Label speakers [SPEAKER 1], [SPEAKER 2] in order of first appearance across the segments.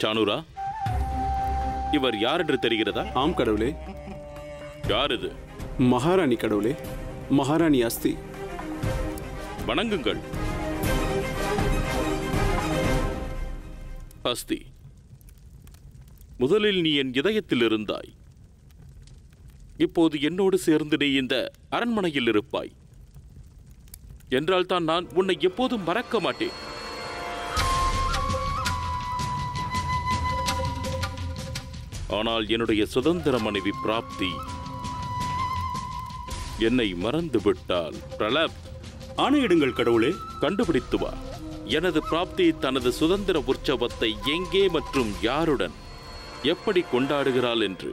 [SPEAKER 1] சானுரா இவர் யார் என்று தெரிகிறதா
[SPEAKER 2] ஆம் கடவுளே
[SPEAKER 1] யார் இது
[SPEAKER 2] மகாராணி கடவுளே மகாராணி அஸ்தி
[SPEAKER 1] வணங்குங்கள் அஸ்தி முதலில் நீ என் இதயத்தில் இருந்தாய் இப்போது என்னோடு சேர்ந்து நீ இந்த அரண்மனையில் இருப்பாய் என்றால் தான் நான் உன்னை எப்போதும் மறக்க மாட்டேன் ஆனால் என்னுடைய சுதந்திர மனைவி பிராப்தி என்னை மறந்து விட்டால் பிரலப்
[SPEAKER 3] ஆணையிடுங்கள் கடவுளே
[SPEAKER 1] கண்டுபிடித்து வா எனது பிராப்தி தனது சுதந்திர உற்சவத்தை எங்கே மற்றும் யாருடன் எப்படி கொண்டாடுகிறாள் என்று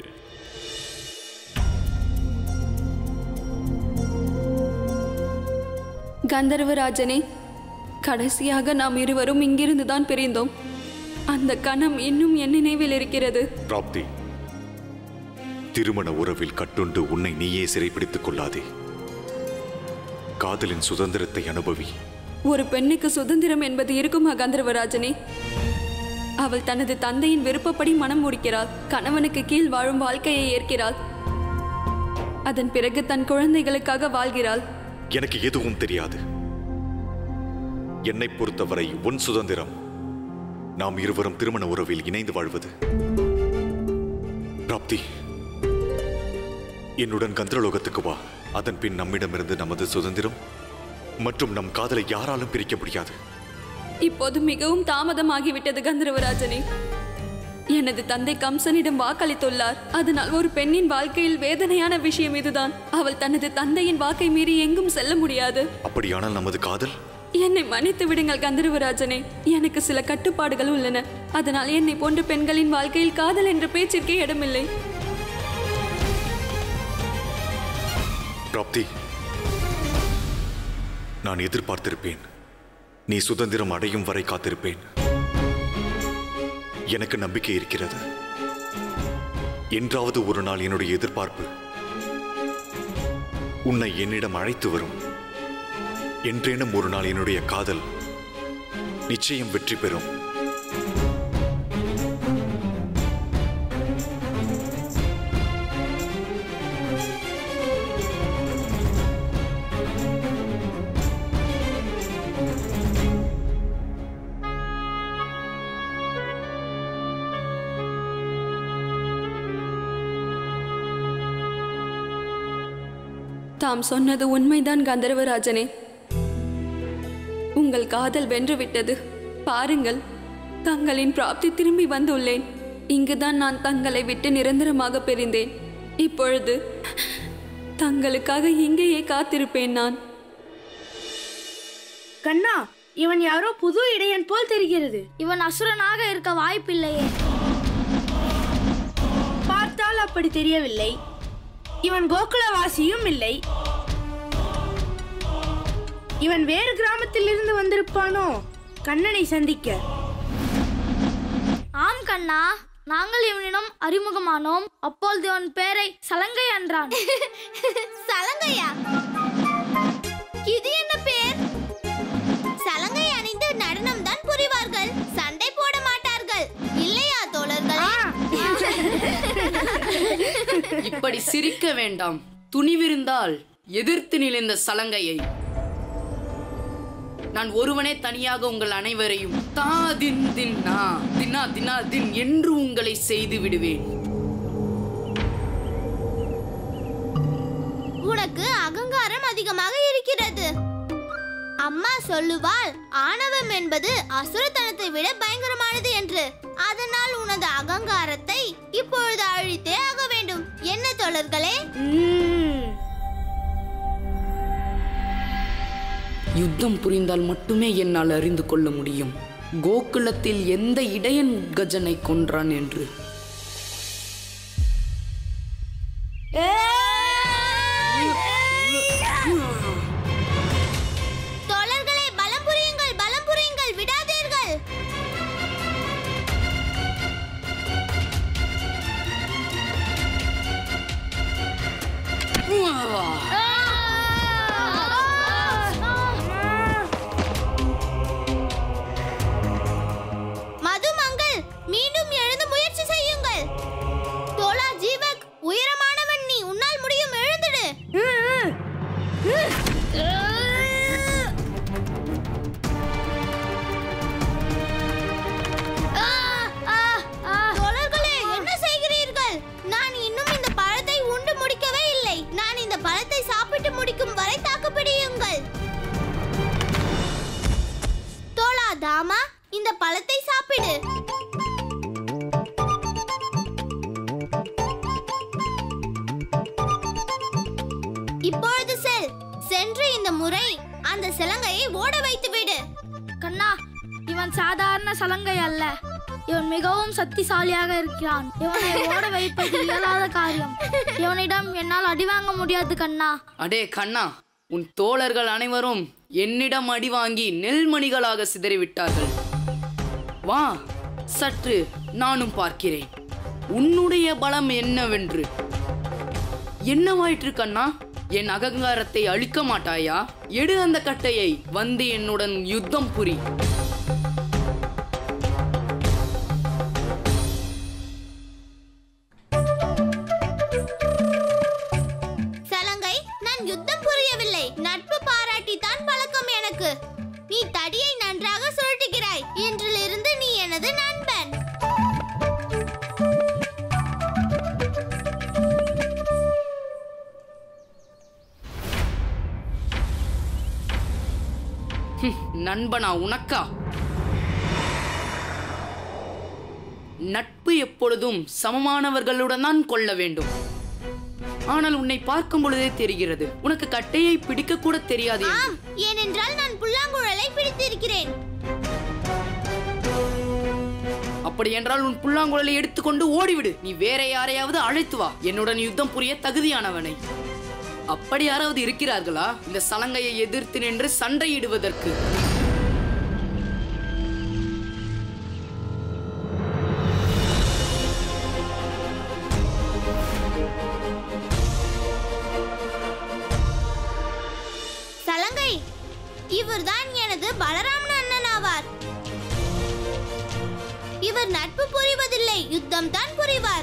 [SPEAKER 4] கந்தர்வராஜனே கடைசியாக நாம் இருவரும் இங்கிருந்து தான் பிரிந்தோம் அந்த கணம் இன்னும் என் நினைவில் இருக்கிறது
[SPEAKER 5] பிராப்தி திருமண உறவில் கட்டுண்டு உன்னை நீயே சிறைப்பிடித்துக் கொள்ளாதே காதலின் சுதந்திரத்தை அனுபவி
[SPEAKER 4] ஒரு பெண்ணுக்கு சுதந்திரம் என்பது இருக்குமா கந்தர்வராஜனே அவள் தனது தந்தையின் விருப்பப்படி மனம் முடிக்கிறாள் கணவனுக்கு கீழ் வாழும் வாழ்க்கையை ஏற்கிறாள் அதன் பிறகு தன் குழந்தைகளுக்காக வாழ்கிறாள்
[SPEAKER 5] எனக்கு எதுவும் தெரியாது என்னை பொறுத்தவரை உன் சுதந்திரம் நாம் இருவரும் திருமண உறவில் இணைந்து வாழ்வது பிராப்தி என்னுடன் கந்திரலோகத்துக்கு வா அதன் பின் நம்மிடமிருந்து நமது சுதந்திரம் மற்றும் நம் காதலை யாராலும் பிரிக்க முடியாது
[SPEAKER 4] இப்போது மிகவும் தாமதமாகிவிட்டது கந்தர்வராஜனே எனது தந்தை கம்சனிடம் வாக்களித்துள்ளார் அதனால் ஒரு பெண்ணின் வாழ்க்கையில் வேதனையான விஷயம் இதுதான் அவள் தனது தந்தையின் வாக்கை மீறி எங்கும் செல்ல முடியாது
[SPEAKER 5] அப்படியானால் நமது காதல்
[SPEAKER 4] என்னை மன்னித்து விடுங்கள் கந்தர்வராஜனே எனக்கு சில கட்டுப்பாடுகள் உள்ளன அதனால் என்னை போன்ற பெண்களின் வாழ்க்கையில் காதல் என்ற பேச்சிற்கே இடமில்லை
[SPEAKER 5] பிராப்தி நான் எதிர்பார்த்திருப்பேன் நீ சுதந்திரம் அடையும் வரை காத்திருப்பேன் எனக்கு நம்பிக்கை இருக்கிறது என்றாவது ஒரு நாள் என்னுடைய எதிர்பார்ப்பு உன்னை என்னிடம் அழைத்து வரும் என்றேனும் ஒரு நாள் என்னுடைய காதல் நிச்சயம் வெற்றி பெறும்
[SPEAKER 4] தாம் சொன்னது உண்மைதான் கந்தர்வராஜனே உங்கள் காதல் வென்றுவிட்டது பாருங்கள் தங்களின் பிராப்தி திரும்பி வந்துள்ளேன் இங்குதான் நான் தங்களை விட்டு நிரந்தரமாக பிரிந்தேன் இப்பொழுது தங்களுக்காக இங்கேயே காத்திருப்பேன் நான்
[SPEAKER 6] கண்ணா இவன் யாரோ புது இடையன் போல் தெரிகிறது
[SPEAKER 7] இவன் அசுரனாக இருக்க வாய்ப்பில்லையே
[SPEAKER 6] பார்த்தால் அப்படி தெரியவில்லை இவன் கோகுலவாசியும் இல்லை இவன் வேறு கிராமத்தில் இருந்து வந்திருப்பானோ கண்ணனை சந்திக்க
[SPEAKER 7] ஆம் கண்ணா நாங்கள் இவனிடம் அறிமுகமானோம் அப்பொழுது இவன் பேரை சலங்கை என்றான்
[SPEAKER 8] சலங்கையா இது என்ன பேர் சலங்கை அணிந்து நடனம் தான் புரிவார்கள் சண்டை போட மாட்டார்கள் இல்லையா தோழர்களே
[SPEAKER 9] இப்படி சிரிக்க வேண்டாம் துணிவிருந்தால் எதிர்த்து நிலைந்த சலங்கையை நான் ஒருவனே தனியாக உங்கள் அனைவரையும் தா தின் தின்னா தின்னா தின்னா தின் என்று உங்களை செய்து விடுவேன்
[SPEAKER 8] உனக்கு அகங்காரம் அதிகமாக இருக்கிறது அம்மா சொல்லுவாள் ஆணவம் என்பது அசுரத்தனத்தை விட பயங்கரமானது என்று அதனால் உனது அகங்காரத்தை இப்பொழுது அழித்தே ஆக வேண்டும் என்ன தோழர்களே
[SPEAKER 9] யுத்தம் புரிந்தால் மட்டுமே என்னால் அறிந்து கொள்ள முடியும் கோகுலத்தில் எந்த இடையன் கஜனை கொன்றான் என்று
[SPEAKER 8] தோழர்களே பலம் புரியுங்கள் பலம் புரியுங்கள் விடாதீர்கள் மதுமங்கள் மீண்டும் இந்த பழத்தை சாப்பிடு இப்பொழுது செல் சென்று இந்த முறை அந்த சிலங்கையை ஓட வைத்து விடு
[SPEAKER 7] கண்ணா இவன் சாதாரண சலங்கை அல்ல இவன் மிகவும் சக்திசாலியாக இருக்கிறான் இவனை ஓட வைப்பது இயலாத காரியம் இவனிடம் என்னால் அடி வாங்க முடியாது கண்ணா
[SPEAKER 9] அடே கண்ணா உன் தோழர்கள் அனைவரும் என்னிடம் அடி வாங்கி நெல்மணிகளாக சிதறிவிட்டார்கள் வா சற்று நானும் பார்க்கிறேன் உன்னுடைய பலம் என்னவென்று என்னவாயிற்று கண்ணா என் அகங்காரத்தை அழிக்க மாட்டாயா எடு அந்த கட்டையை வந்து என்னுடன் யுத்தம் புரி
[SPEAKER 8] சலங்கை நான் யுத்தம் புரியவில்லை நட்பு பாராட்டி தான் பழக்கம் எனக்கு நீ தடியை நன்றாக சுழட்டுகிறாய் இன்றிலிருந்து நீ எனது நண்பன்
[SPEAKER 9] நண்பனா உனக்கா நட்பு எப்பொழுதும் சமமானவர்களுடன் தான் கொள்ள வேண்டும் ஆனால் உன்னை பார்க்கும் பொழுதே தெரிகிறது உனக்கு கட்டையை பிடிக்க கூட தெரியாது என்று.
[SPEAKER 8] ஆம் ஏனென்றால் நான் புல்லாங்குழலை பிடித்திருக்கிறேன்
[SPEAKER 9] அப்படி என்றால் உன் புல்லாங்குழலை எடுத்துக்கொண்டு ஓடிவிடு நீ வேற யாரையாவது அழைத்து வா என்னுடன் யுத்தம் புரிய தகுதியானவனை அப்படி யாராவது இருக்கிறார்களா இந்த சலங்கையை எதிர்த்து நின்று சண்டையிடுவதற்கு
[SPEAKER 8] சலங்கை இவர்தான் எனது பலராமன் அண்ணன் ஆவார் இவர் நட்பு புரிவதில்லை யுத்தம் தான் புரிவார்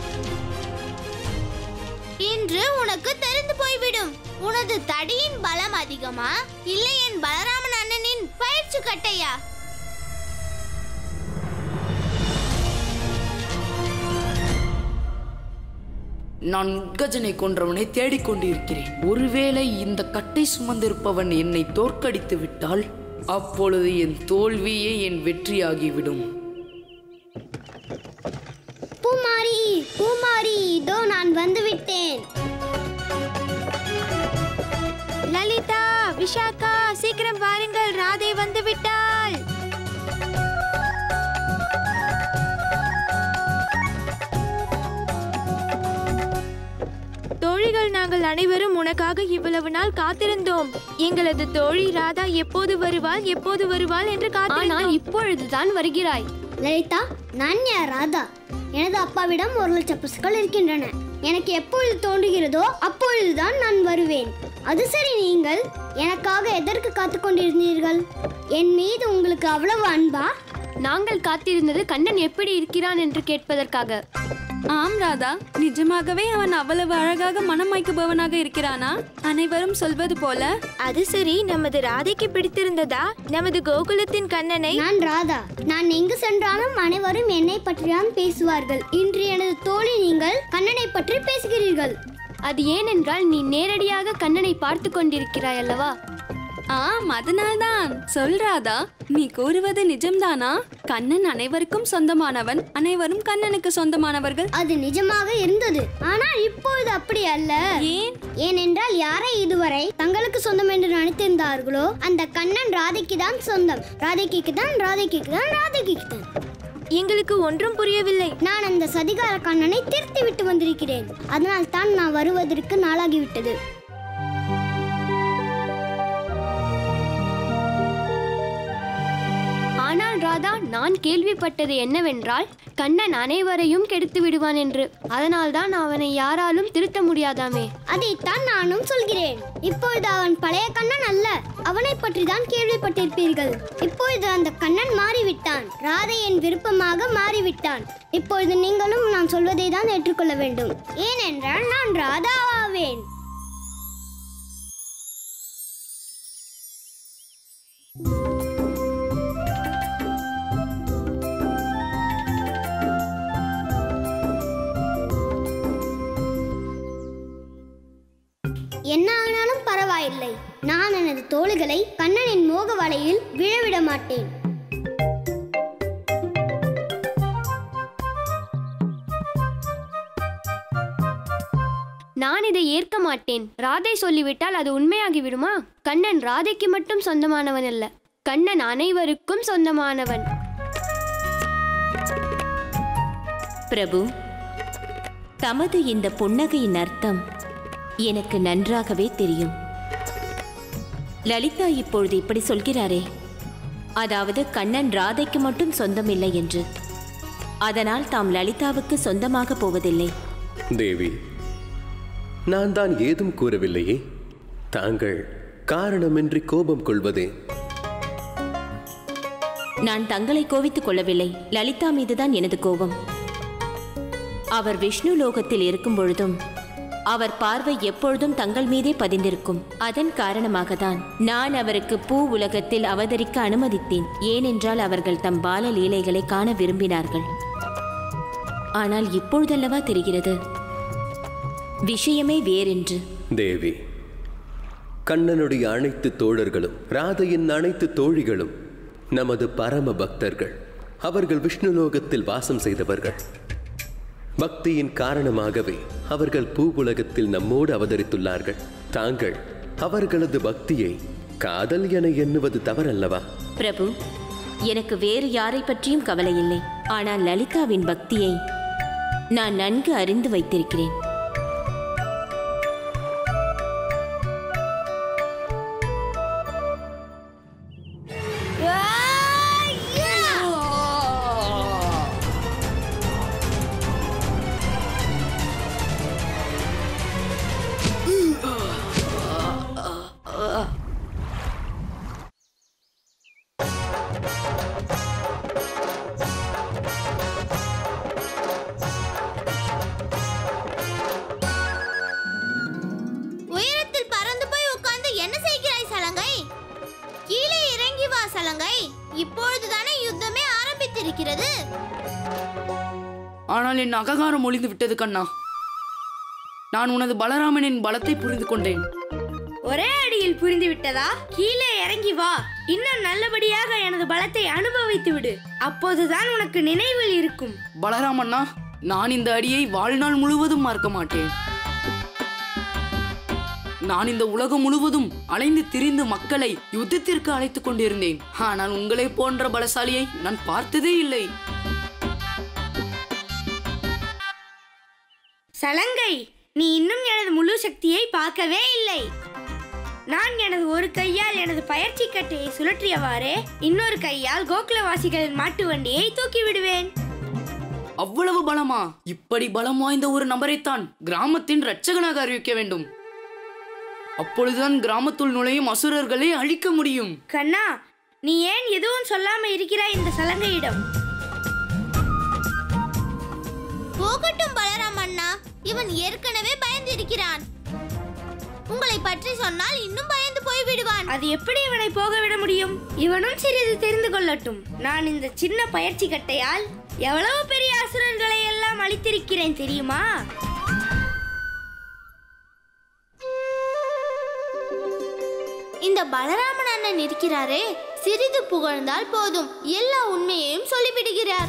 [SPEAKER 8] இன்று உனக்கு தெரிந்து போய்விடும் உனது தடியின் பலம் அதிகமா இல்லை என் பலராமன் அண்ணனின் பயிற்சி கட்டையா
[SPEAKER 9] நான் உட்கஜனை கொன்றவனை தேடிக்கொண்டிருக்கிறேன் ஒருவேளை இந்த கட்டை சுமந்திருப்பவன் என்னை தோற்கடித்து விட்டால் அப்பொழுது என் தோல்வியே என் வெற்றியாகிவிடும்
[SPEAKER 8] பூமாரி பூமாரி இதோ நான் வந்து விட்டேன்
[SPEAKER 6] லலிதா விஷாக்கா சீக்கிரம் வாருங்கள் ராதை வந்து விட்டாள் தோழிகள் நாங்கள் அனைவரும் உனக்காக இவ்வளவு நாள் காத்திருந்தோம் எங்களது தோழி ராதா எப்போது வருவாள் எப்போது வருவாள் என்று காத்திருந்தோம் இப்பொழுதுதான் வருகிறாய்
[SPEAKER 10] லலிதா நான் யார் ராதா எனது அப்பாவிடம் ஒரு லட்சம் பசுக்கள் இருக்கின்றன எனக்கு எப்பொழுது தோன்றுகிறதோ அப்பொழுதுதான் நான் வருவேன் அது சரி நீங்கள் எனக்காக எதற்கு காத்து கொண்டிருந்தீர்கள் என் மீது உங்களுக்கு அவ்வளவு அன்பா
[SPEAKER 6] நாங்கள் காத்திருந்தது கண்ணன் எப்படி இருக்கிறான் என்று கேட்பதற்காக
[SPEAKER 4] ஆம் ராதா நிஜமாகவே அவன் அவ்வளவு அழகாக மனம் வைக்குபவனாக இருக்கிறானா அனைவரும் சொல்வது போல
[SPEAKER 6] அது சரி நமது ராதைக்கு பிடித்திருந்ததா நமது கோகுலத்தின் கண்ணனை
[SPEAKER 10] நான் ராதா நான் எங்கு சென்றாலும் அனைவரும் என்னை பற்றிதான் பேசுவார்கள் இன்று எனது தோழி நீங்கள் கண்ணனை பற்றி பேசுகிறீர்கள்
[SPEAKER 6] அது ஏனென்றால் நீ நேரடியாக கண்ணனை பார்த்து கொண்டிருக்கிறாய் அல்லவா
[SPEAKER 4] ஆம் அதனால்தான் சொல் ராதா நீ கூறுவது நிஜம்தானா கண்ணன் அனைவருக்கும் சொந்தமானவன் அனைவரும் கண்ணனுக்கு சொந்தமானவர்கள்
[SPEAKER 10] அது நிஜமாக இருந்தது ஆனால் இப்பொழுது அப்படி அல்ல
[SPEAKER 4] ஏன்
[SPEAKER 10] ஏனென்றால் யாரை இதுவரை தங்களுக்கு சொந்தம் என்று நினைத்திருந்தார்களோ அந்த கண்ணன் ராதைக்கு தான் சொந்தம் ராதைக்கு தான் ராதைக்கு தான் ராதைக்கு தான்
[SPEAKER 6] எங்களுக்கு ஒன்றும் புரியவில்லை
[SPEAKER 10] நான் அந்த சதிகார கண்ணனை திருத்தி விட்டு வந்திருக்கிறேன் அதனால் தான் நான் வருவதற்கு நாளாகிவிட்டது
[SPEAKER 6] ஆனால் ராதா நான் கேள்விப்பட்டது என்னவென்றால் கண்ணன் அனைவரையும் கெடுத்து விடுவான் என்று அதனால்தான் அவனை யாராலும் திருத்த முடியாதாமே
[SPEAKER 10] அதைத்தான் நானும் சொல்கிறேன் இப்பொழுது அவன் பழைய கண்ணன் அல்ல அவனை பற்றி தான் கேள்விப்பட்டிருப்பீர்கள் இப்பொழுது அந்த கண்ணன் மாறிவிட்டான் ராதையின் விருப்பமாக மாறிவிட்டான் இப்பொழுது நீங்களும் நான் சொல்வதை தான் ஏற்றுக்கொள்ள வேண்டும் ஏனென்றால் நான் ராதாவாவேன் என்ன ஆனாலும் பரவாயில்லை நான் எனது தோள்களை கண்ணனின் மோக வலையில் விழவிட மாட்டேன்
[SPEAKER 11] நான் இதை ஏற்க மாட்டேன் ராதை சொல்லிவிட்டால் அது உண்மையாகி விடுமா கண்ணன் ராதைக்கு மட்டும் சொந்தமானவன் அல்ல கண்ணன் அனைவருக்கும் சொந்தமானவன்
[SPEAKER 12] பிரபு தமது இந்த புன்னகையின் அர்த்தம் எனக்கு நன்றாகவே தெரியும் லலிதா இப்பொழுது இப்படி சொல்கிறாரே அதாவது கண்ணன் ராதைக்கு மட்டும் சொந்தமில்லை என்று அதனால் தாம் லலிதாவுக்கு சொந்தமாக போவதில்லை
[SPEAKER 13] தேவி நான் தான் ஏதும் கூறவில்லையே தாங்கள் காரணமின்றி கோபம் கொள்வதே
[SPEAKER 12] நான் தங்களை கோவித்துக் கொள்ளவில்லை லலிதா மீதுதான் எனது கோபம் அவர் விஷ்ணு லோகத்தில் இருக்கும் பொழுதும் அவர் பார்வை எப்பொழுதும் தங்கள் மீதே பதிந்திருக்கும் அதன் காரணமாக தான் நான் அவருக்கு பூ உலகத்தில் அவதரிக்க அனுமதித்தேன் ஏனென்றால் அவர்கள் தம் பால லீலைகளை காண விரும்பினார்கள் ஆனால் இப்பொழுதல்லவா தெரிகிறது விஷயமே வேறென்று
[SPEAKER 13] தேவி கண்ணனுடைய அனைத்து தோழர்களும் ராதையின் அனைத்து தோழிகளும் நமது பரம பக்தர்கள் அவர்கள் விஷ்ணுலோகத்தில் வாசம் செய்தவர்கள் பக்தியின் காரணமாகவே அவர்கள் பூவுலகத்தில் நம்மோடு அவதரித்துள்ளார்கள் தாங்கள் அவர்களது பக்தியை காதல் என எண்ணுவது தவறல்லவா
[SPEAKER 12] பிரபு எனக்கு வேறு யாரை பற்றியும் கவலை இல்லை ஆனால் லலிதாவின் பக்தியை நான் நன்கு அறிந்து வைத்திருக்கிறேன்
[SPEAKER 8] உயரத்தில் பறந்து போய் உட்கார்ந்து என்ன செய்கிறாய் சலங்கை கீழே இறங்கி வா சலங்கை இப்பொழுதுதானே யுத்தமே ஆரம்பித்திருக்கிறது
[SPEAKER 9] ஆனால் என் அகங்காரம் ஒளிந்து விட்டது கண்ணா நான் உனது பலராமனின் பலத்தை புரிந்து கொண்டேன்
[SPEAKER 7] ஒரே அடியில் புரிந்து விட்டதா கீழே இறங்கி வா இன்னும் நல்லபடியாக எனது பலத்தை அனுபவித்து விடு அப்போதுதான் உனக்கு நினைவில் இருக்கும்
[SPEAKER 9] பலராமண்ணா நான் இந்த அடியை வாழ்நாள் முழுவதும் மறக்க மாட்டேன் நான் இந்த உலகம் முழுவதும் அலைந்து திரிந்து மக்களை யுத்தத்திற்கு அழைத்துக் கொண்டிருந்தேன் ஆனால் உங்களை போன்ற பலசாலியை நான் பார்த்ததே இல்லை
[SPEAKER 7] சலங்கை நீ இன்னும் எனது முழு சக்தியை பார்க்கவே இல்லை நான் எனது ஒரு கையால் எனது பயிற்சி கட்டையை சுழற்றியவாறே இன்னொரு கையால் கோகுலவாசிகளின் மாட்டு வண்டியை தூக்கி விடுவேன்
[SPEAKER 9] அவ்வளவு பலமா இப்படி பலம் வாய்ந்த ஒரு நபரைத்தான் கிராமத்தின் இரட்சகனாக அறிவிக்க வேண்டும் அப்பொழுதுதான் கிராமத்துள் நுழையும் அசுரர்களை அழிக்க முடியும்
[SPEAKER 7] கண்ணா நீ ஏன் எதுவும் சொல்லாம இருக்கிறாய் இந்த சலங்கையிடம்
[SPEAKER 8] போகட்டும் பலராம் அண்ணா இவன் ஏற்கனவே பயந்திருக்கிறான் உங்களை பற்றி சொன்னால் இன்னும் பயந்து போய் விடுவான்
[SPEAKER 7] அது எப்படி இவனை போக விட முடியும் இவனும் சிறிது தெரிந்து கொள்ளட்டும் நான் இந்த சின்ன பயிற்சி கட்டையால் எவ்வளவு பெரிய அசுரர்களை எல்லாம் அழித்திருக்கிறேன் தெரியுமா
[SPEAKER 8] இந்த பலராமன் அண்ணன் இருக்கிறாரே சிறிது புகழ்ந்தால் போதும் எல்லா உண்மையையும் சொல்லிவிடுகிறார்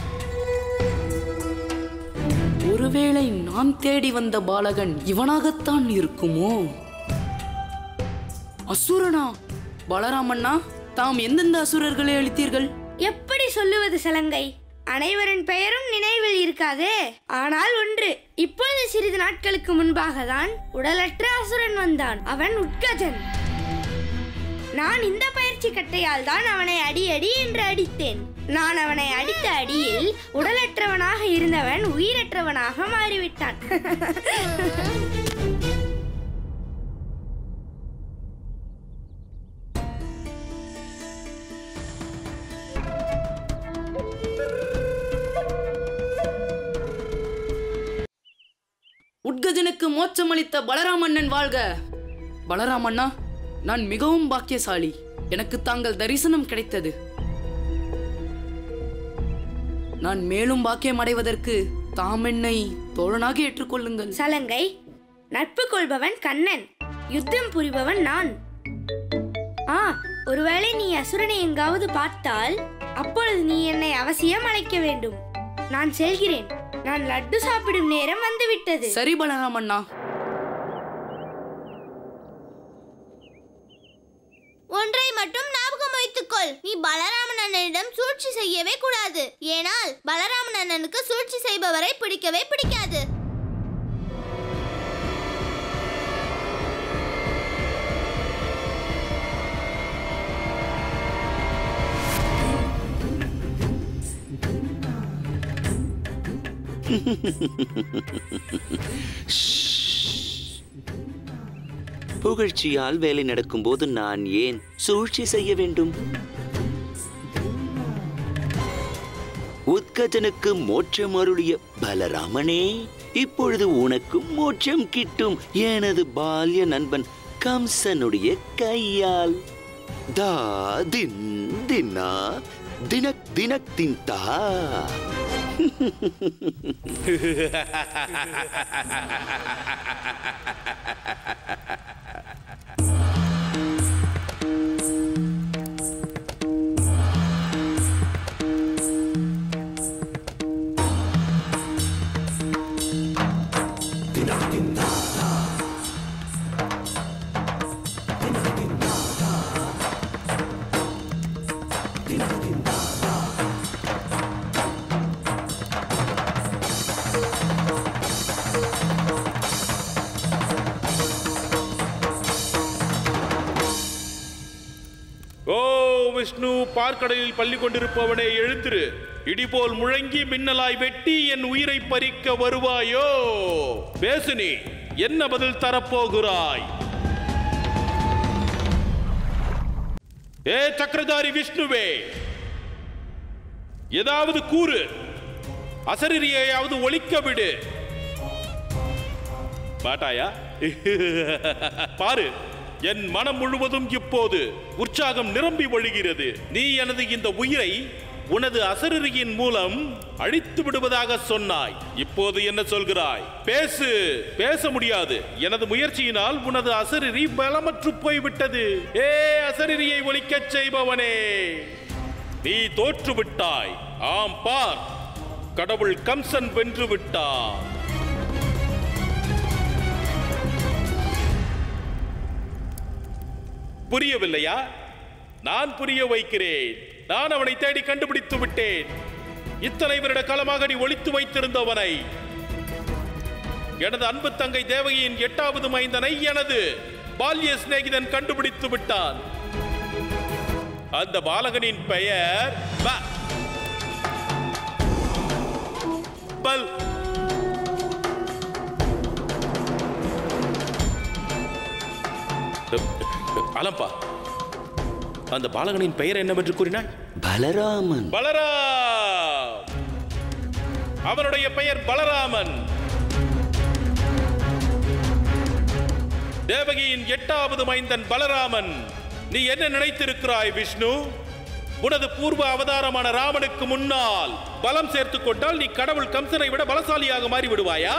[SPEAKER 9] ஒருவேளை நான் தேடி வந்த பாலகன் இவனாகத்தான் இருக்குமோ அசுரனா பலராமண்ணா தாம் எந்தெந்த அசுரர்களை அழித்தீர்கள்
[SPEAKER 7] எப்படி சொல்லுவது சலங்கை அனைவரின் பெயரும் நினைவில் இருக்காதே ஆனால் ஒன்று இப்பொழுது சிறிது நாட்களுக்கு முன்பாக தான் உடலற்ற அசுரன் வந்தான் அவன் உட்கஜன் நான் இந்த பயிற்சி கட்டையால் தான் அவனை அடி அடி என்று அடித்தேன் நான் அவனை அடித்த அடியில் உடலற்றவனாக இருந்தவன் உயிரற்றவனாக மாறிவிட்டான்
[SPEAKER 9] உட்கஜனுக்கு மோட்சம் அளித்த பலராமண்ணன் வாழ்க பலராமண்ணா நான் மிகவும் பாக்கியசாலி எனக்கு தாங்கள் தரிசனம் கிடைத்தது நான் மேலும் பாக்கியம் அடைவதற்கு தாம் என்னை தோழனாக ஏற்றுக்கொள்ளுங்கள்
[SPEAKER 7] சலங்கை நட்பு கொள்பவன் கண்ணன் யுத்தம் புரிபவன் நான் ஆ ஒருவேளை நீ அசுரனை எங்காவது பார்த்தால் அப்பொழுது நீ என்னை அவசியம் அழைக்க வேண்டும் நான் செல்கிறேன் நான் லட்டு சாப்பிடும் நேரம் வந்துவிட்டது
[SPEAKER 9] சரி பலராமண்ணா
[SPEAKER 8] சூழ்ச்சி செய்யவே கூடாது ஏனால் பலராமன் அண்ணனுக்கு சூழ்ச்சி செய்பவரை பிடிக்கவே பிடிக்காது
[SPEAKER 14] புகழ்ச்சியால் வேலை நடக்கும்போது நான் ஏன் சூழ்ச்சி செய்ய வேண்டும் உத்கஜனுக்கு மோட்சம் அருளிய பலராமனே இப்பொழுது உனக்கும் மோட்சம் கிட்டும் எனது பால்ய நண்பன் கம்சனுடைய கையால் தா தின் தின்னா தினக் தினக் தின்தா
[SPEAKER 1] ஓ விஷ்ணு பார்க்கடலில் பள்ளி கொண்டிருப்பவனே எழுந்திரு இடிபோல் முழங்கி மின்னலாய் வெட்டி என் உயிரை பறிக்க வருவாயோ பேசு நீ என்ன பதில் தரப்போகிறாய் ஏ சக்கரதாரி விஷ்ணுவே ஏதாவது கூறு அசரீரியையாவது ஒழிக்க விடு மாட்டாயா பாரு என் மனம் முழுவதும் இப்போது உற்சாகம் நிரம்பி வழிகிறது நீ எனது இந்த உயிரை உனது அசரரியின் மூலம் அழித்து விடுவதாக சொன்னாய் இப்போது என்ன சொல்கிறாய் பேசு பேச முடியாது எனது முயற்சியினால் உனது அசரரி பலமற்று போய்விட்டது ஏ அசரரியை ஒழிக்கச் செய்பவனே நீ தோற்று விட்டாய் ஆம் பார் கடவுள் கம்சன் வென்று விட்டார் புரியவில்லையா நான் புரிய வைக்கிறேன் நான் அவனை தேடி கண்டுபிடித்து விட்டேன் இத்தனை வருட காலமாக நீ ஒளித்து வைத்திருந்தவனை எனது அன்பு தங்கை தேவகியின் எட்டாவது மைந்தனை எனது பால்ய சிநேகிதன் கண்டுபிடித்து விட்டான் அந்த பாலகனின் பெயர் ப- பல் அலம்பா அந்த பாலகனின் பெயர் என்னவென்று கூறினாய்
[SPEAKER 14] பலராமன்
[SPEAKER 1] பலராம் அவனுடைய பெயர் பலராமன் தேவகியின் எட்டாவது மைந்தன் பலராமன் நீ என்ன நினைத்திருக்கிறாய் விஷ்ணு உனது பூர்வ அவதாரமான ராமனுக்கு முன்னால் பலம் சேர்த்துக் கொண்டால் நீ கடவுள் கம்சனை விட பலசாலியாக மாறி விடுவாயா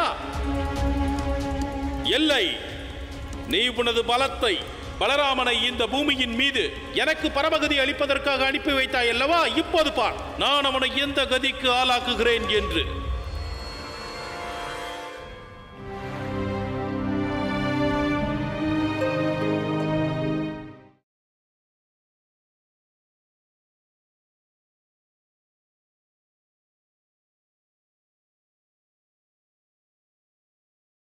[SPEAKER 1] இல்லை நீ உனது பலத்தை பலராமனை இந்த பூமியின் மீது எனக்கு பரமகதி அளிப்பதற்காக அனுப்பி வைத்தாய் அல்லவா இப்போது பார் நான் அவனை எந்த கதிக்கு ஆளாக்குகிறேன் என்று